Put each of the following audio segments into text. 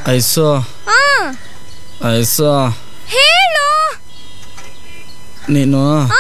iso ಆ iso ಹೇಳು ನೀನು ಆ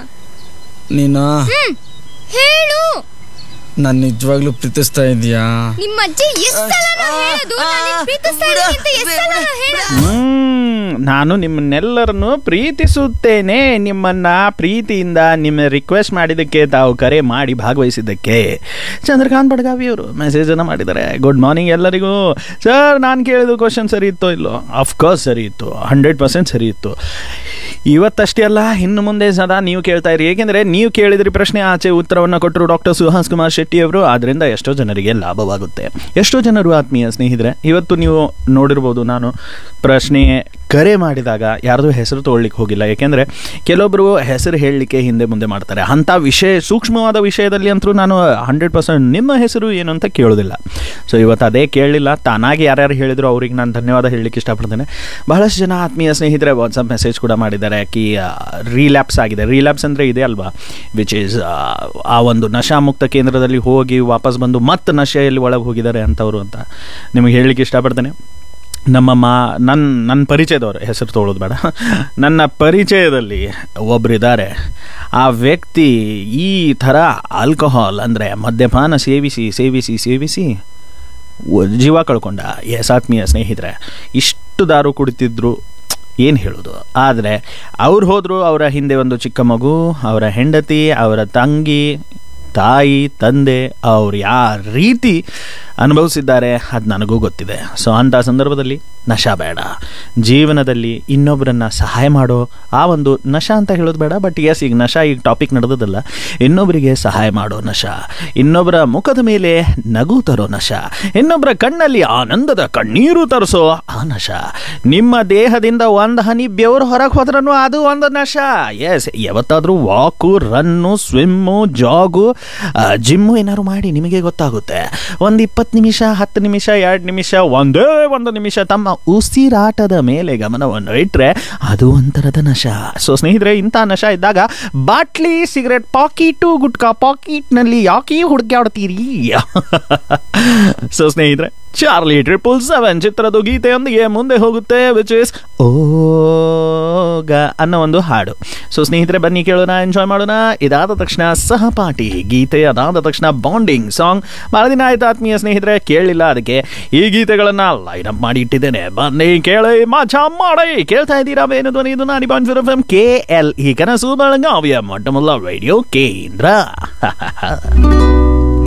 ನೀನು ಹ್ಮ್ ಹೇಳು ನಾನು ನಿಜವಾಗ್ಲೂ ಪ್ರೀತಿಸ್ತಾ ಇದೀಯಾ ನಿಮ್ಮ ಅಜ್ಜಿ ಎಷ್ಟು ಸಲ ಹೇಳೋದು ನಾನು ನಿನ್ನ ಪ್ರೀತಿಸ್ತಾ ಇದ್ದೀನಿ ಅಂತ ಎಷ್ಟು ಸಲ ಹೇಳೋದು ಹ್ಮ್, ನಾನು ನಿಮ್ಮನ್ನೆಲ್ಲರನ್ನು ಪ್ರೀತಿಸುತ್ತೇನೆ ನಿಮ್ಮನ್ನ ಪ್ರೀತಿಯಿಂದ ನಿಮ್ಮ ರಿಕ್ವೆಸ್ಟ್ ಮಾಡಿದ್ದಕ್ಕೆ ತಾವು ಕರೆ ಮಾಡಿ ಭಾಗವಹಿಸಿದ್ದಕ್ಕೆ ಚಂದ್ರಕಾಂತ್ ಬಡ್ಗಾವಿ ಅವರು ಮೆಸೇಜ್ ಅನ್ನ ಮಾಡಿದ್ದಾರೆ ಗುಡ್ ಮಾರ್ನಿಂಗ್ ಎಲ್ಲರಿಗೂ ಸರ್ ನಾನು ಕೇಳಿದ ಕ್ವಶನ್ ಸರಿ ಇತ್ತೋ ಇಲ್ಲೋ ಅಫ್ಕೋರ್ಸ್ ಸರಿ ಇತ್ತು ಹಂಡ್ರೆಡ್ ಪರ್ಸೆಂಟ್ ಸರಿ ಇತ್ತು ಇವತ್ತಷ್ಟೇ ಅಲ್ಲ ಇನ್ನು ಮುಂದೆ ಸದಾ ನೀವು ಕೇಳ್ತಾ ಇರಿ ಏಕೆಂದರೆ ನೀವು ಕೇಳಿದ್ರಿ ಪ್ರಶ್ನೆ ಆಚೆ ಉತ್ತರವನ್ನು ಕೊಟ್ಟರು ಡಾಕ್ಟರ್ ಸುಹಾಸ್ ಕುಮಾರ್ ಶೆಟ್ಟಿ ಅವರು ಅದರಿಂದ ಎಷ್ಟೋ ಜನರಿಗೆ ಲಾಭವಾಗುತ್ತೆ ಎಷ್ಟೋ ಜನರು ಆತ್ಮೀಯ ಸ್ನೇಹಿತರೆ ಇವತ್ತು ನೀವು ನೋಡಿರ್ಬೋದು ನಾನು ಪ್ರಶ್ನೆ ಕರೆ ಮಾಡಿದಾಗ ಯಾರ್ದು ಹೆಸರು ತೊಗೊಳ್ಲಿಕ್ಕೆ ಹೋಗಿಲ್ಲ ಯಾಕೆಂದರೆ ಕೆಲವೊಬ್ಬರು ಹೆಸರು ಹೇಳಲಿಕ್ಕೆ ಹಿಂದೆ ಮುಂದೆ ಮಾಡ್ತಾರೆ ಅಂಥ ವಿಷಯ ಸೂಕ್ಷ್ಮವಾದ ವಿಷಯದಲ್ಲಿ ಅಂತೂ ನಾನು ಹಂಡ್ರೆಡ್ ಪರ್ಸೆಂಟ್ ನಿಮ್ಮ ಹೆಸರು ಏನು ಅಂತ ಕೇಳೋದಿಲ್ಲ ಸೊ ಇವತ್ತು ಅದೇ ಕೇಳಲಿಲ್ಲ ತಾನಾಗಿ ಯಾರ್ಯಾರು ಹೇಳಿದ್ರು ಅವ್ರಿಗೆ ನಾನು ಧನ್ಯವಾದ ಹೇಳಲಿಕ್ಕೆ ಇಷ್ಟಪಡ್ತೇನೆ ಬಹಳಷ್ಟು ಜನ ಆತ್ಮೀಯ ಸ್ನೇಹಿತರೆ ವಾಟ್ಸಪ್ ಮೆಸೇಜ್ ಕೂಡ ಮಾಡಿದ್ದಾರೆ ಕಿ ರೀಲ್ಯಾಪ್ಸ್ ಆಗಿದೆ ರೀಲ್ಯಾಪ್ಸ್ ಅಂದರೆ ಇದೆ ಅಲ್ವಾ ವಿಚ್ ಈಸ್ ಆ ಒಂದು ನಶಾಮುಕ್ತ ಕೇಂದ್ರದಲ್ಲಿ ಹೋಗಿ ವಾಪಸ್ ಬಂದು ಮತ್ತೆ ನಶೆಯಲ್ಲಿ ಒಳಗೆ ಹೋಗಿದ್ದಾರೆ ಅಂಥವ್ರು ಅಂತ ನಿಮಗೆ ಹೇಳಲಿಕ್ಕೆ ಇಷ್ಟಪಡ್ತೇನೆ ನಮ್ಮ ಮಾ ನನ್ನ ನನ್ನ ಪರಿಚಯದವರು ಹೆಸರು ತೊಗೊಳೋದು ಬೇಡ ನನ್ನ ಪರಿಚಯದಲ್ಲಿ ಒಬ್ಬರಿದ್ದಾರೆ ಆ ವ್ಯಕ್ತಿ ಈ ಥರ ಆಲ್ಕೋಹಾಲ್ ಅಂದರೆ ಮದ್ಯಪಾನ ಸೇವಿಸಿ ಸೇವಿಸಿ ಸೇವಿಸಿ ಒ- ಜೀವ ಕಳ್ಕೊಂಡ ಎಸ್ ಆತ್ಮೀಯ ಸ್ನೇಹಿತರೆ ಇಷ್ಟು ದಾರು ಕುಡಿತಿದ್ರು ಏನು ಹೇಳೋದು ಆದರೆ ಅವ್ರು ಹೋದರು ಅವರ ಹಿಂದೆ ಒಂದು ಚಿಕ್ಕ ಮಗು ಅವರ ಹೆಂಡತಿ ಅವರ ತಂಗಿ ತಾಯಿ ತಂದೆ ಅವ್ರು ಯಾವ ರೀತಿ ಅನುಭವಿಸಿದ್ದಾರೆ ಅದು ನನಗೂ ಗೊತ್ತಿದೆ ಸೊ ಅಂಥ ಸಂದರ್ಭದಲ್ಲಿ ನಶ ಬೇಡ ಜೀವನದಲ್ಲಿ ಇನ್ನೊಬ್ಬರನ್ನ ಸಹಾಯ ಮಾಡೋ ಆ ಒಂದು ನಶ ಅಂತ ಹೇಳೋದು ಬೇಡ ಬಟ್ ಎಸ್ ಈಗ ನಶ ಈಗ ಟಾಪಿಕ್ ನಡೆದದಲ್ಲ ಇನ್ನೊಬ್ಬರಿಗೆ ಸಹಾಯ ಮಾಡೋ ನಶ ಇನ್ನೊಬ್ಬರ ಮುಖದ ಮೇಲೆ ನಗು ತರೋ ನಶ ಇನ್ನೊಬ್ಬರ ಕಣ್ಣಲ್ಲಿ ಆನಂದದ ಕಣ್ಣೀರು ತರಿಸೋ ಆ ನಶ ನಿಮ್ಮ ದೇಹದಿಂದ ಒಂದು ಹನಿ ಬೆವರು ಹೊರಗೆ ಹೋದ್ರೂ ಅದು ಒಂದು ನಶ ಎಸ್ ಯಾವತ್ತಾದರೂ walk run swim jog gym ಏನಾದ್ರು ಮಾಡಿ ನಿಮಗೆ ಗೊತ್ತಾಗುತ್ತೆ ಒಂದು ಇಪ್ಪತ್ತು ನಿಮಿಷ ಹತ್ತು ನಿಮಿಷ ಎರಡು ನಿಮಿಷ ಒಂದೇ ಒಂದು ನಿಮಿಷ ತಮ್ಮ ಉಸಿರಾಟದ ಮೇಲೆ ಗಮನವನ್ನು ಇಟ್ಟರೆ ಅದು ಒಂಥರದ ನಶ ಸೊ ಸ್ನೇಹಿತರೆ ಇಂಥ ನಶ ಇದ್ದಾಗ ಬಾಟ್ಲಿ ಸಿಗರೆಟ್ ಪಾಕಿಟು ಗುಟ್ಕಾ ಪಾಕಿಟ್ನಲ್ಲಿ ಯಾಕೆ ಹುಡುಕಾಡ್ತೀರಿ ಸೊ ಸ್ನೇಹಿತರೆ ಚಾರ್ಲಿ ಟ್ರಿಪಲ್ ಸೆವೆನ್ ಚಿತ್ರದ ಗೀತೆಯೊಂದಿಗೆ ಮುಂದೆ ಹೋಗುತ್ತೆ ವಿಚ್ ಇಸ್ ಓಗ ಅನ್ನೋ ಒಂದು ಹಾಡು ಸೊ ಸ್ನೇಹಿತರೆ ಬನ್ನಿ ಕೇಳೋಣ ಎಂಜಾಯ್ ಮಾಡೋಣ ಇದಾದ ತಕ್ಷಣ ಸಹಪಾಠಿ ಗೀತೆ ಅದಾದ ತಕ್ಷಣ ಬಾಂಡಿಂಗ್ ಸಾಂಗ್ ಬಹಳ ದಿನ ಆಯ್ತು ಆತ್ಮೀಯ ಸ್ನೇಹಿತರೆ ಕೇಳಲಿಲ್ಲ ಅದಕ್ಕೆ ಈ ಗೀತೆಗಳನ್ನ ಲೈನ್ ಅಪ್ ಮಾಡಿ ಇಟ್ಟಿದ್ದೇನೆ ಬನ್ನಿ ಕೇಳಿ ಮಜಾ ಮಾಡಿ ಕೇಳ್ತಾ ಇದ್ದೀರಾ ಬೇನು ಧ್ವನಿ ಇದು ನಾಡಿ point five F K L E ಕನಸು ಬೆಳಗಾವಿಯ ಮೊಟ್ಟ ಮೊದಲ ರೇಡಿಯೋ ಕೇಂದ್ರ